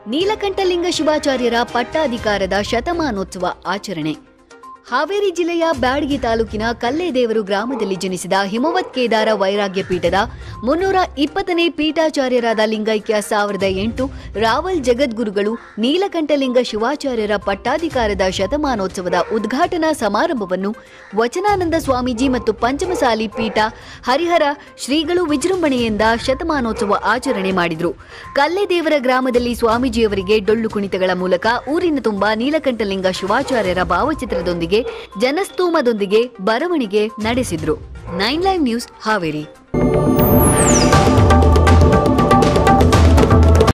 ನೀಲಕಂಠಲಿಂಗ ಶಿವಾಚಾರ್ಯರ ಪಟ್ಟಾಧಿಕಾರದ ಶತಮಾನೋತ್ಸವ ಆಚರಣೆ ಹಾವೇರಿ ಜಿಲ್ಲೆಯ ಬ್ಯಾಡಗಿ ತಾಲೂಕಿನ ಕಲ್ಲೇದೇವರು ಗ್ರಾಮದಲ್ಲಿ ಜನಿಸಿದ ಹಿಮವತ್ ಕೇದಾರ ವೈರಾಗ್ಯ ಪೀಠದ ಮುನ್ನೂರ ಇಪ್ಪತ್ತನೇ ಪೀಠಾಚಾರ್ಯರಾದ ಲಿಂಗೈಕ್ಯ ಸಾವಿರದ ಎಂಟು ರಾವಲ್ ಜಗದ್ಗುರುಗಳು ನೀಲಕಂಠಲಿಂಗ ಶಿವಾಚಾರ್ಯರ ಪಟ್ಟಾಧಿಕಾರದ ಶತಮಾನೋತ್ಸವದ ಉದ್ಘಾಟನಾ ಸಮಾರಂಭವನ್ನು ವಚನಾನಂದ ಸ್ವಾಮೀಜಿ ಮತ್ತು ಪಂಚಮಸಾಲಿ ಪೀಠ ಹರಿಹರ ಶ್ರೀಗಳು ವಿಜೃಂಭಣೆಯಿಂದ ಶತಮಾನೋತ್ಸವ ಆಚರಣೆ ಮಾಡಿದರು ಕಲ್ಲೇದೇವರ ಗ್ರಾಮದಲ್ಲಿ ಸ್ವಾಮೀಜಿಯವರಿಗೆ ಡೊಳ್ಳು ಕುಣಿತಗಳ ಮೂಲಕ ಊರಿನ ತುಂಬ ನೀಲಕಂಠಲಿಂಗ ಶಿವಾಚಾರ್ಯರ ಭಾವಚಿತ್ರದೊಂದಿಗೆ ಜನಸ್ತೋಮದೊಂದಿಗೆ ಬರವಣಿಗೆ ನಡೆಸಿದ್ರು ನೈನ್ ಲೈವ್ ನ್ಯೂಸ್ ಹಾವೇರಿ